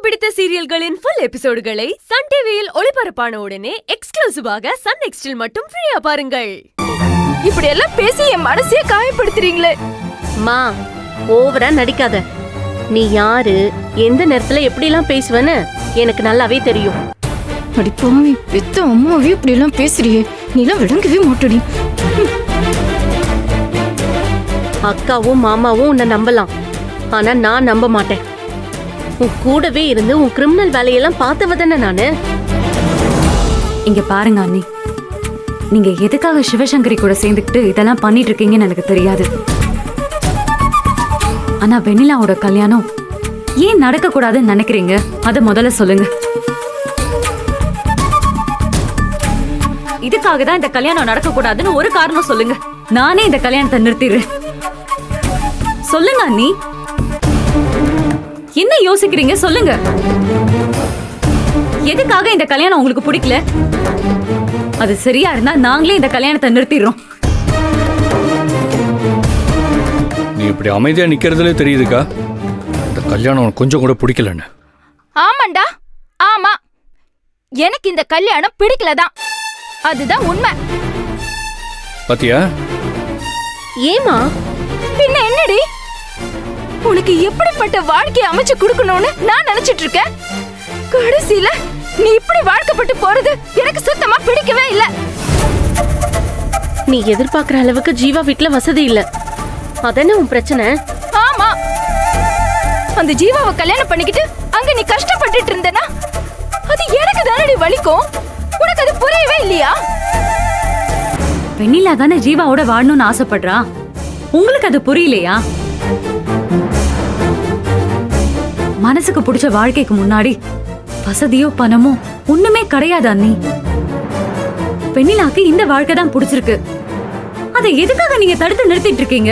பிடித்த சீரியல்களின் full எபிசோடுகளை Sun டிவியில் ஒளிபரப்பான உடனே எக்ஸ்க்ளூசிவாக சன் நெக்ஸ்டில் மட்டும் ஃப்ரீயா பாருங்கள் இப்படி எல்லாம் பேசி என் மனசையே காயப்படுத்துறீங்களே மா ஓவரா நடிக்காத நீ யாரு எந்த நேரத்துல எப்படிலாம் பேசுவேன்னு எனக்கு நல்லாவே தெரியும் அடி பாவி பெத்த அம்மாவே இப்படி எல்லாம் பேசுறியே நீலாம் விளங்கவே மாட்டடி அக்காவும் மாமாவும் உன்னை நம்பலாம் ஆனா நான் நம்ப மாட்டேன் உன் கூடவே இருந்து உன் கிரிமினல் வேலையெல்லாம் பார்த்தவ தானே நானு இங்க பாருங்க அண்ணி நீங்க எதுக்காக சிவசங்கரி கூட சேர்ந்துக்கிட்டு இதெல்லாம் பண்ணிட்டு இருக்கீங்கன்னு எனக்கு தெரியாது ஆனா வெண்ணிலாவோட கல்யாணம் ஏன் நடக்க கூடாதுன்னு நினைக்கிறீங்க அத முதல்ல சொல்லுங்க இதுக்காக தான் இந்த கல்யாணம் நடக்க கூடாதுன்னு ஒரு காரணம் சொல்லுங்க நானே இந்த கல்யாணத்தை நிறுத்திடுறேன் சொல்லுங்க அண்ணி என்ன யோசிக்கிறீங்க சொல்லுங்க எதுக்காக இந்த கல்யாணம் உங்களுக்கு பிடிக்கல அது சரியா இருந்தா நாங்களே இந்த கல்யாணத்தை நிறுத்திடுறோம் நீ இப்படி அமைதியா நிக்கிறதுலே தெரியுதுக்கா இந்த கல்யாணம் உனக்கு கொஞ்சம் கூட பிடிக்கலன்னு ஆமாண்டா ஆமா எனக்கு இந்த கல்யாணம் பிடிக்கலதான் அதுதான் உண்மை பாத்தியா ஏமா பின்ன என்னடி உனக்கு எப்படிப்பட்ட வாழ்க்கையை அமைச்சு கொடுக்கணும்னு நான் நினைச்சிட்டு இருக்கேன் கடைசியில நீ இப்படி வாழ்க்கப்பட்டு போறது எனக்கு சுத்தமா பிடிக்கவே இல்ல நீ எதிர்பார்க்கிற அளவுக்கு ஜீவா வீட்ல வசதி இல்ல அதானே உன் பிரச்சனை ஆமா அந்த ஜீவாவை கல்யாணம் பண்ணிக்கிட்டு அங்க நீ கஷ்டப்பட்டுட்டு இருந்தனா அது எனக்கு தானடி வலிக்கும் உனக்கு அது புரியவே இல்லையா வெண்ணிலா தானே ஜீவாவோட வாழணும்னு ஆசைப்படுறா உங்களுக்கு அது புரியலையா மனசுக்கு பிடிச்ச வாழ்க்கைக்கு முன்னாடி வசதியோ பணமோ ஒண்ணுமே கிடையாது அண்ணி வெண்ணிலாக்கு இந்த வாழ்க்கை தான் பிடிச்சிருக்கு அதை எதுக்காக நீங்க தடுத்து நிறுத்திட்டு இருக்கீங்க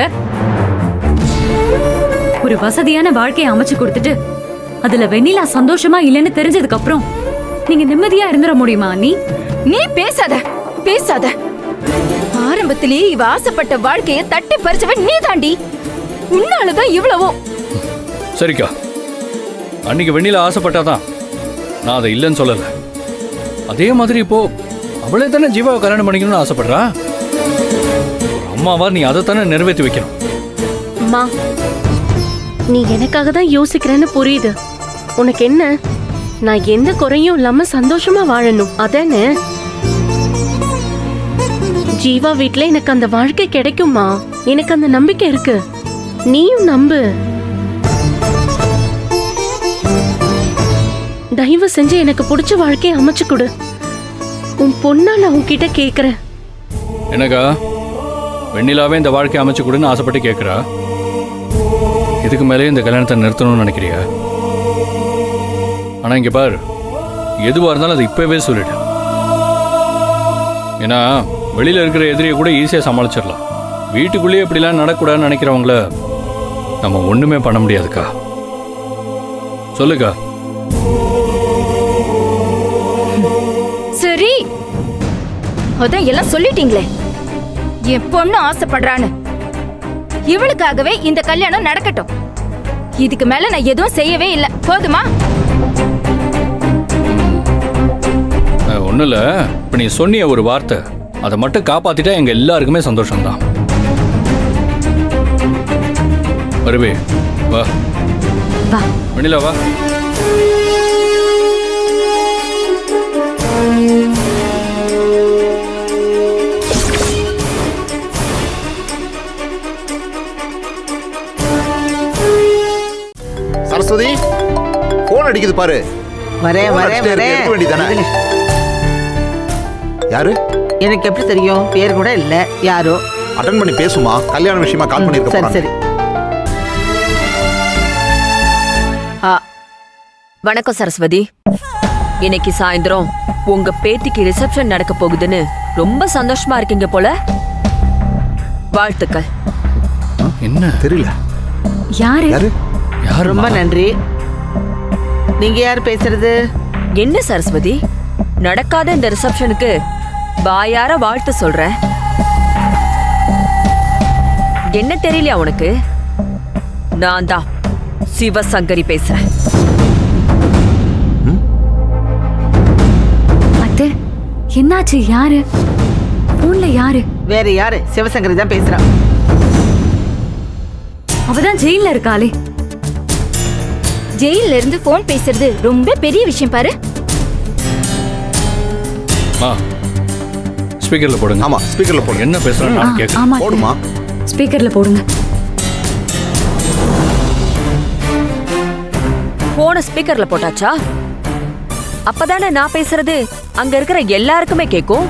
ஒரு வசதியான வாழ்க்கையை அமைச்சு கொடுத்துட்டு அதுல வெண்ணிலா சந்தோஷமா இல்லைன்னு தெரிஞ்சதுக்கு அப்புறம் நீங்க நிம்மதியா இருந்துட முடியுமா அண்ணி நீ பேசாத பேசாத ஆரம்பத்திலேயே இவ ஆசைப்பட்ட வாழ்க்கைய தட்டி பறிச்சவன் நீ தாண்டி உன்னாலதான் இவ்வளவோ சரிக்கா அன்னைக்கு வெண்ணில ஆசைப்பட்டாதான் நான் அதை இல்லைன்னு சொல்லல அதே மாதிரி இப்போ அவளே தானே ஜீவாவை கல்யாணம் பண்ணிக்கணும்னு ஆசைப்படுறா ஒரு அம்மாவா நீ அதை தானே நிறைவேற்றி வைக்கணும் அம்மா நீ எனக்காக தான் யோசிக்கிறேன்னு புரியுது உனக்கு என்ன நான் எந்த குறையும் இல்லாம சந்தோஷமா வாழணும் அதானே ஜீவா வீட்ல எனக்கு அந்த வாழ்க்கை கிடைக்குமா எனக்கு அந்த நம்பிக்கை இருக்கு நீயும் நம்பு தயவு செஞ்சு எனக்கு பிடிச்ச வாழ்க்கையை அமைச்சு கொடு உன் பொண்ணா நான் உன்கிட்ட கேக்குறேன் என்னக்கா வெண்ணிலாவே இந்த வாழ்க்கையை அமைச்சு கொடுன்னு ஆசைப்பட்டு கேட்குறா இதுக்கு மேலே இந்த கல்யாணத்தை நிறுத்தணும்னு நினைக்கிறியா ஆனால் இங்கே பாரு எதுவாக இருந்தாலும் அதை இப்போவே சொல்லிடு ஏன்னா வெளியில் இருக்கிற எதிரியை கூட ஈஸியாக சமாளிச்சிடலாம் வீட்டுக்குள்ளேயே இப்படிலாம் நடக்கூடாதுன்னு நினைக்கிறவங்கள நம்ம ஒன்றுமே பண்ண முடியாதுக்கா சொல்லுக்கா சரி அதான் எல்லாம் சொல்லிட்டீங்களே என் பொண்ணு ஆசைப்படுறான்னு இவளுக்காகவே இந்த கல்யாணம் நடக்கட்டும் இதுக்கு மேல நான் எதுவும் செய்யவே இல்ல போதுமா ஒன்றும் இல்லை இப்போ நீ சொன்னிய ஒரு வார்த்தை அதை மட்டும் காப்பாத்திட்டா எங்கள் எல்லாருக்குமே சந்தோஷம்தான் வருவே வா வா வெண்ணிலா வா சரஸ்வதி போன் அடிக்குது பாரு வரேன் phone வரேன் அடிச்சுட்டே இருக்கு, வரேன் எடுக்க வேண்டியதானே யாரு எனக்கு எப்படி தெரியும் பேர் கூட இல்ல யாரோ அட்டன் பண்ணி பேசுமா கல்யாண விஷயமா கால் பண்ணிருக்க சரி போறாங்க சரி ஆ, வணக்கம் சரஸ்வதி இன்னைக்கு சாயந்தரம் உங்க பேத்திக்கு ரிசப்ஷன் நடக்க போகுதுன்னு ரொம்ப சந்தோஷமா இருக்கீங்க போல வாழ்த்துக்கள் என்ன தெரியல யாரு யாரு யார் ரொம்ப நன்றி நீங்க யார் பேசுறது என்ன சரஸ்வதி நடக்காத இந்த ரிசப்ஷனுக்கு வாயார வாழ்த்து சொல்ற என்ன தெரியலையா உனக்கு நான் தான் சிவசங்கரி பேசுறேன் என்னாச்சு யாரு போன்ல யாரு வேற யாரு சிவசங்கரி தான் பேசுறா அவதான் ஜெயில இருக்காளே ஜெயில்ல இருந்து போன் பேசுறது ரொம்ப பெரிய விஷயம் பாரு ஆ ஸ்பீக்கர்ல போடுங்க ஆமா ஸ்பீக்கர்ல போடு என்ன பேசுறான்னு நான் கேட்கறேன் ஆமா போடுமா ஸ்பீக்கர்ல போடுங்க போன ஸ்பீக்கர்ல போட்டாச்சா அப்பதானே நான் பேசுறது அங்க இருக்கிற எல்லாருக்குமே கேக்கும்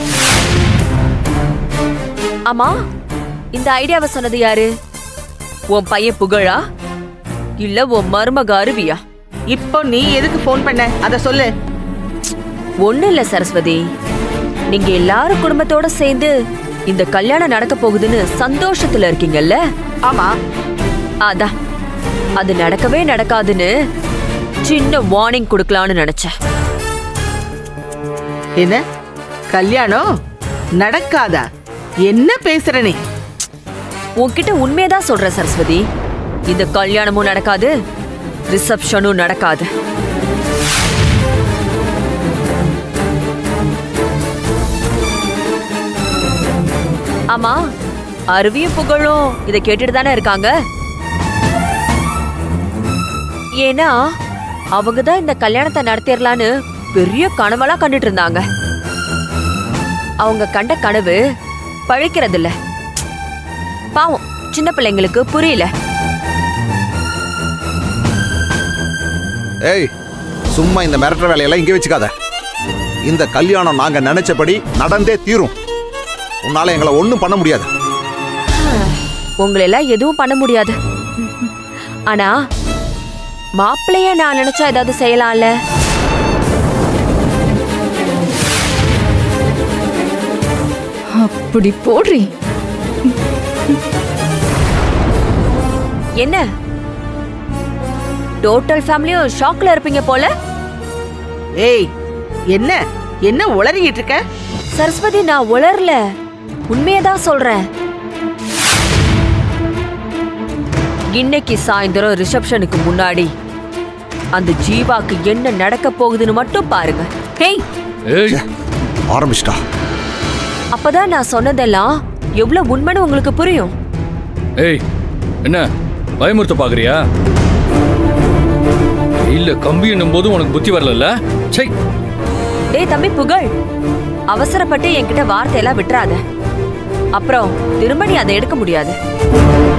ஆமா இந்த ஐடியாவை சொன்னது யாரு உன் பையன் புகழா இல்ல உன் மருமக அருவியா இப்போ நீ எதுக்கு ஃபோன் பண்ண அத சொல்லு ஒண்ணு இல்ல சரஸ்வதி நீங்க எல்லாரும் குடும்பத்தோட சேர்ந்து இந்த கல்யாணம் நடக்க போகுதுன்னு சந்தோஷத்துல இருக்கீங்கல்ல ஆமா அதான் அது நடக்கவே நடக்காதுன்னு சின்ன வார்னிங் கொடுக்கலான்னு நினைச்சேன் என்ன கல்யாணம் நடக்காதா என்ன பேசுற நீ உன்கிட்ட உண்மையதான் சொல்றேன் சரஸ்வதி இந்த கல்யாணமும் நடக்காது ரிசப்ஷனும் நடக்காது ஆமா அருவியும் புகழும் இதை கேட்டுட்டு தானே இருக்காங்க ஏன்னா அவங்க தான் இந்த கல்யாணத்தை நடத்திடலான்னு பெரிய கனவெல்லாம் கண்டுட்டு இருந்தாங்க அவங்க கண்ட கனவு பழிக்கிறது இல்ல பாவம் சின்ன பிள்ளைங்களுக்கு புரியல ஏய் சும்மா இந்த மிரட்டுற வேலையெல்லாம் இங்கே வச்சுக்காத இந்த கல்யாணம் நாங்க நினைச்சபடி நடந்தே தீரும் உன்னால எங்களை ஒண்ணும் பண்ண முடியாது உங்களெல்லாம் எதுவும் பண்ண முடியாது ஆனா மாப்பிள்ளைய நான் நினைச்சா ஏதாவது செய்யலாம்ல அப்படி போடுறீ என்ன டோட்டல் ஃபேமிலியும் ஷாக்ல இருப்பீங்க போல ஏய் என்ன என்ன உளறிக்கிட்டு இருக்க சரஸ்வதி நான் உளரல உண்மையதான் சொல்றேன் இன்னைக்கு சாயந்தரம் ரிசப்ஷனுக்கு முன்னாடி அந்த ஜீவாக்கு என்ன நடக்க போகுதுன்னு மட்டும் பாருங்க ஹேய் ஏய் ஆரம்பிச்சிட்டா அப்பதான் நான் சொன்னதெல்லாம் எவ்வளவு உண்மைன்னு உங்களுக்கு புரியும் ஏய் என்ன பயமுறுத்த பாக்குறியா இல்ல கம்பி என்னும் போது உனக்கு புத்தி வரல சை டேய் தம்பி புகழ் அவசரப்பட்டு என்கிட்ட வார்த்தையெல்லாம் விட்டுறாத அப்புறம் திரும்ப நீ அதை எடுக்க முடியாது